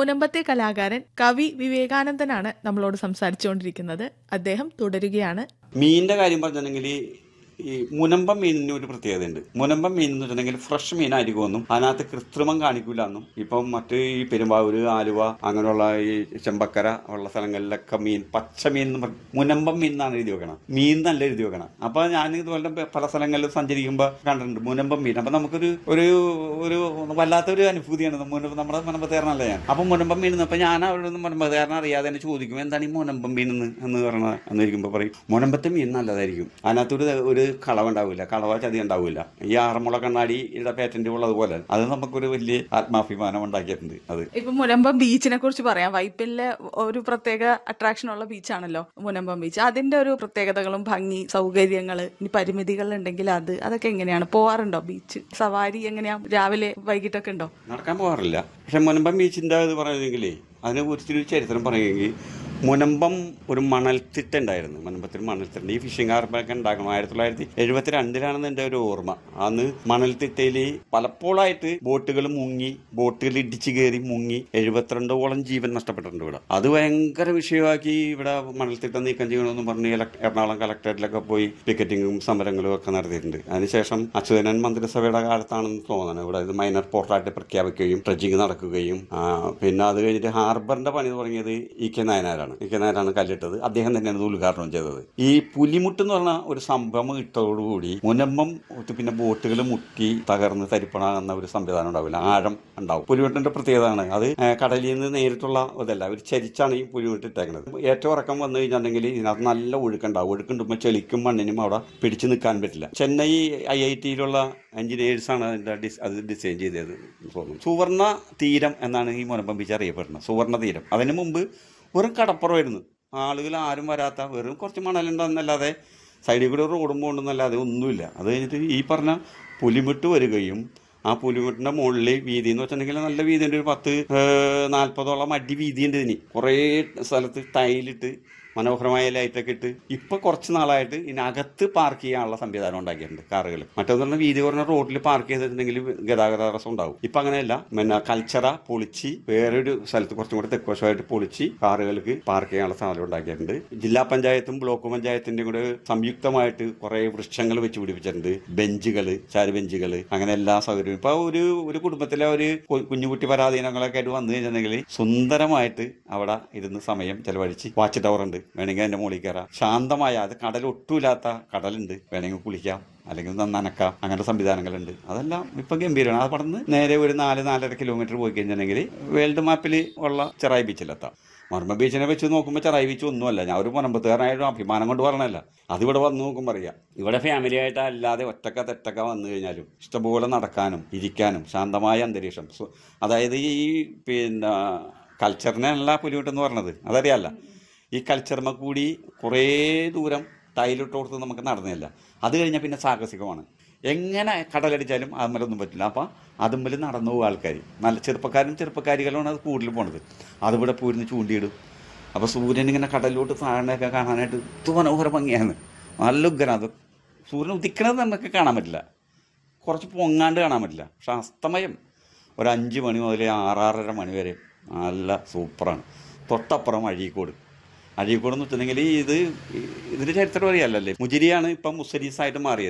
മുനമ്പത്തെ കലാകാരൻ കവി വിവേകാനന്ദനാണ് നമ്മളോട് സംസാരിച്ചുകൊണ്ടിരിക്കുന്നത് അദ്ദേഹം തുടരുകയാണ് മീനിന്റെ കാര്യം പറഞ്ഞിട്ടുണ്ടെങ്കിൽ ഈ മുനമ്പം മീനിന് ഒരു പ്രത്യേകതയുണ്ട് മുനമ്പം മീൻ എന്ന് വെച്ചിട്ടുണ്ടെങ്കിൽ ഫ്രഷ് മീനായിരിക്കുമെന്നും അതിനകത്ത് കൃത്രിമം കാണിക്കൂല എന്നും ഇപ്പം മറ്റ് ഈ പെരുമ്പാവൂര് ആലുവ അങ്ങനെയുള്ള ഈ ചെമ്പക്കര ഉള്ള സ്ഥലങ്ങളിലൊക്കെ മീൻ പച്ച മീൻ എന്ന് പറയും മുനമ്പം മീൻ എന്നാണ് എഴുതി വെക്കണം മീൻ നല്ല എഴുതി വെക്കണം അപ്പൊ ഞാൻ ഇതുപോലെ പല സ്ഥലങ്ങളിൽ സഞ്ചരിക്കുമ്പോൾ കണ്ടിട്ടുണ്ട് മുനമ്പം മീൻ അപ്പൊ നമുക്കൊരു ഒരു ഒരു വല്ലാത്തൊരു അനുഭൂതിയാണ് മുനമ്പ് നമ്മുടെ മുനമ്പത്തേരനല്ല ഞാൻ അപ്പൊ മുനമ്പം മീൻ അപ്പൊ ഞാൻ അവരുടെ നിന്ന് മുനമ്പത്തേരനെ അറിയാതെ തന്നെ ചോദിക്കും എന്താണ് ഈ മുനമ്പം മീൻ എന്ന് എന്ന് പറഞ്ഞ എന്നിരിക്കുമ്പോൾ പറയും മുനമ്പത്തെ മീൻ നല്ലതായിരിക്കും അതിനകത്തൊരു ഒരു കളവുണ്ടാവില്ല കളവ ചതി ഉണ്ടാവില്ല ഈ ആറന്മുള കണ്ണാടിയുടെ പേറ്റന്റ് ഉള്ളതുപോലെ അത് നമുക്കൊരു വലിയ ആത്മാഭിമാനം ഉണ്ടാക്കിയിട്ടുണ്ട് അത് ഇപ്പൊ മുനമ്പം ബീച്ചിനെ കുറിച്ച് പറയാം വൈപ്പിലെ ഒരു പ്രത്യേക അട്രാക്ഷൻ ഉള്ള ബീച്ചാണല്ലോ മുനമ്പം ബീച്ച് അതിന്റെ ഒരു പ്രത്യേകതകളും ഭംഗി സൗകര്യങ്ങള് ഇനി പരിമിതികൾ ഉണ്ടെങ്കിൽ അത് അതൊക്കെ എങ്ങനെയാണ് പോവാറുണ്ടോ ബീച്ച് സവാരി എങ്ങനെയാ രാവിലെ വൈകിട്ടൊക്കെ ഉണ്ടോ നടക്കാൻ പോകാറില്ല പക്ഷെ മുനമ്പം ബീച്ചിന്റെ ഇത് പറയുന്നെങ്കിലേ അതിനെ കുറിച്ചൊരു ചരിത്രം പറയുമെങ്കിൽ മുനമ്പം ഒരു മണൽത്തിട്ട ഉണ്ടായിരുന്നു മുനമ്പത്തിൽ മണൽത്തിട്ടുണ്ട് ഈ ഫിഷിംഗ് ഹാർബറൊക്കെ ഉണ്ടാക്കണം ആയിരത്തി തൊള്ളായിരത്തി എഴുപത്തി രണ്ടിലാണെന്ന് എൻ്റെ ഒരു ഓർമ്മ അന്ന് മണൽത്തിട്ടയിൽ പലപ്പോഴായിട്ട് ബോട്ടുകൾ മുങ്ങി ബോട്ടുകൾ ഇടിച്ചു കയറി മുങ്ങി എഴുപത്തിരണ്ടോളം ജീവൻ നഷ്ടപ്പെട്ടിട്ടുണ്ട് ഇവിടെ അത് ഭയങ്കര വിഷയമാക്കി ഇവിടെ മണൽത്തിട്ട നീക്കം ചെയ്യണമെന്ന് പറഞ്ഞ് ഇലക്ട്- എറണാകുളം കളക്ടറേറ്റിലൊക്കെ പോയി പിക്കറ്റിങ്ങും സമരങ്ങളും ഒക്കെ നടത്തിയിട്ടുണ്ട് അതിനുശേഷം അച്യുതനൻ മന്ത്രിസഭയുടെ കാലത്താണെന്ന് തോന്നുന്നു ഇവിടെ ഇത് മൈനർ പോർട്ടായിട്ട് പ്രഖ്യാപിക്കുകയും ട്രഡ്ജിങ് നടക്കുകയും ആ, പിന്നെ അത് കഴിഞ്ഞിട്ട് ഹാർബറിന്റെ പണി തുടങ്ങിയത് ഇ കെ നായനാരാണ് ഇ കെ നായനാണ് കല്ലിട്ടത് അദ്ദേഹം തന്നെയാണ് ഇത് ഉദ്ഘാടനം ചെയ്തത് ഈ പുലിമുട്ട് എന്ന് പറഞ്ഞ ഒരു സംഭവം ഇട്ടതോടുകൂടി മുനമ്പം പിന്നെ ബോട്ടുകൾ മുട്ടി തകർന്ന് തരിപ്പണാകുന്ന ഒരു സംവിധാനം ഉണ്ടാവില്ല ആഴം ഉണ്ടാവും പുലിമുട്ടിന്റെ പ്രത്യേകതയാണ് അത് ഏ, കടലിൽ നിന്ന് നേരിട്ടുള്ള ഇതല്ല ഒരു ചരിച്ചാണ് ഈ പുലിമുട്ട് ഇട്ടേക്കുന്നത് ഏറ്റവും ഇറക്കം വന്നു കഴിഞ്ഞിട്ടുണ്ടെങ്കിൽ ഇതിനകത്ത് നല്ല ഒഴുക്കുണ്ടാവും ഒഴുക്കുണ്ടുമ്പോൾ ചെളിക്കും മണ്ണിനും അവിടെ പിടിച്ചു നിൽക്കാൻ പറ്റില്ല ചെന്നൈ ഐ ഐ ടിയിലുള്ള എഞ്ചിനീയേഴ്സാണ് അതിന്റെ ഡിസ് അത് ഡിസൈൻ ചെയ്തത് എന്ന് തോന്നുന്നു സുവർണ തീരം എന്നാണ് ഈ മുനമ്പം ബീച്ച് അറിയപ്പെടുന്നത് സുവർണ തീരം അതിന് മുമ്പ് വെറും കടപ്പുറമായിരുന്നു ആളുകൾ ആരും വരാത്ത വെറും കുറച്ച് മണലുണ്ടെന്നല്ലാതെ സൈഡിൽ കൂടെ റോഡും പോകണമെന്നല്ലാതെ ഒന്നുമില്ല അത് കഴിഞ്ഞിട്ട് ഈ പറഞ്ഞ പുലിമുട്ട് വരികയും ആ പുലിമുട്ടിന്റെ മുകളിൽ വീതി എന്ന് വെച്ചിട്ടുണ്ടെങ്കിൽ നല്ല വീതിയുണ്ട് ഒരു പത്ത് ഏഹ്, നാൽപ്പതോളം അടി വീതിയുണ്ട് ഇതിന് കുറേ സ്ഥലത്ത് ടൈലിട്ട് മനോഹരമായ ലൈറ്റൊക്കെ ഇട്ട് ഇപ്പൊ കുറച്ച് നാളായിട്ട് ഇതിനകത്ത് പാർക്ക് ചെയ്യാനുള്ള സംവിധാനം ഉണ്ടാക്കിയിട്ടുണ്ട് കാറുകൾ മറ്റൊന്ന് പറഞ്ഞാൽ വീതി കുറഞ്ഞ റോഡിൽ പാർക്ക് ചെയ്തിട്ടുണ്ടെങ്കിൽ ഗതാഗത തടസ്സം ഉണ്ടാവും ഇപ്പൊ അങ്ങനെയല്ല പിന്നെ കൽച്ചറ പൊളിച്ച് വേറൊരു സ്ഥലത്ത് കുറച്ചും കൂടി തെക്കുവശമായിട്ട് പൊളിച്ച് കാറുകൾക്ക് പാർക്ക് ചെയ്യാനുള്ള സാധനം ഉണ്ടാക്കിയിട്ടുണ്ട് ജില്ലാ പഞ്ചായത്തും ബ്ലോക്ക് പഞ്ചായത്തിന്റെയും കൂടെ സംയുക്തമായിട്ട് കുറെ വൃക്ഷങ്ങൾ വെച്ച് പിടിപ്പിച്ചിട്ടുണ്ട് ബെഞ്ചുകള് ചാരു ബെഞ്ചുകള് അങ്ങനെ എല്ലാ സൗകര്യവും ഇപ്പൊ ഒരു ഒരു കുടുംബത്തിലെ ഒരു കു- കുഞ്ഞുകുട്ടി പരാധീനങ്ങളൊക്കെ ആയിട്ട് വന്നു കഴിഞ്ഞിട്ടുണ്ടെങ്കിൽ സുന്ദരമായിട്ട് അവിടെ ഇരുന്ന് സമയം ചെലവഴിച്ച് വാച്ച് ടവർ ഉണ്ട് വേണമെങ്കിൽ അതിന്റെ മുകളിൽ കയറാം ശാന്തമായ അത് കടൽ ഒട്ടുമില്ലാത്ത കടലുണ്ട് വേണമെങ്കിൽ കുളിക്കാം അല്ലെങ്കിൽ ന- നനക്കാം അങ്ങനത്തെ സംവിധാനങ്ങളുണ്ട് അതെല്ലാം ഇപ്പൊ ഗംഭീരമാണ് അത് പടന്ന് നേരെ ഒരു നാല് നാലര കിലോമീറ്റർ പോയി കഴിഞ്ഞിട്ടുണ്ടെങ്കിൽ വേൾഡ് മാപ്പിൽ ഉള്ള ചെറായി ബീച്ചിലെത്താം മർമ്മ ബീച്ചിനെ വെച്ച് നോക്കുമ്പോൾ ചെറായി ബീച്ച് ഒന്നുമല്ല ഞാൻ ഒരു മുനമ്പത്തുകാരനായിട്ട് അഭിമാനം കൊണ്ട് പറഞ്ഞല്ല അതിവിടെ വന്ന് നോക്കുമ്പോൾ അറിയാം ഇവിടെ ഫാമിലി ആയിട്ട് അല്ലാതെ ഒറ്റക്ക തെറ്റക്ക വന്നു കഴിഞ്ഞാലും ഇഷ്ടംപോലെ നടക്കാനും ഇരിക്കാനും ശാന്തമായ അന്തരീക്ഷം സു- അതായത് ഈ പിന്നെ കൾച്ചറിനല്ല പുലിമുട്ടെന്ന് പറഞ്ഞത് അതറിയാല്ല ഈ കൾച്ചർമ കൂടി കുറേ ദൂരം ടൈലിട്ട് കൊടുത്ത് നമുക്ക് നടന്നില്ല അത് കഴിഞ്ഞാൽ പിന്നെ സാഹസികമാണ് എങ്ങനെ കടലടിച്ചാലും അതുമ്മലൊന്നും പറ്റില്ല അപ്പം അതുമ്മൽ നടന്നു പോകും ആൾക്കാർ നല്ല ചെറുപ്പക്കാരും ചെറുപ്പക്കാരികളുമാണ് അത് കൂടുതൽ പോണത് അതിവിടെ പോയിരുന്ന് ചൂണ്ടിയിടും അപ്പോൾ സൂര്യൻ ഇങ്ങനെ കടലിലോട്ട് താഴെയൊക്കെ കാണാനായിട്ട് ഇത് മനോഹര ഭംഗിയാണ് നല്ല ഉഗ്രം അത് സൂര്യൻ ഉദിക്കണത് നമുക്ക് കാണാൻ പറ്റില്ല കുറച്ച് പൊങ്ങാണ്ട് കാണാൻ പറ്റില്ല പക്ഷെ അസ്തമയം ഒരു അഞ്ച് മണി മുതൽ ആറാറര മണി വരെ നല്ല സൂപ്പറാണ് തൊട്ടപ്പുറം അഴീക്കോട് അഴീക്കോട് എന്ന് വെച്ചിട്ടുണ്ടെങ്കിൽ ഇത് ഇതിന്റെ ചരിത്രം അറിയാലല്ലേ മുജിരിയാണ് ഇപ്പം മുസരീസായിട്ട് മാറിയത്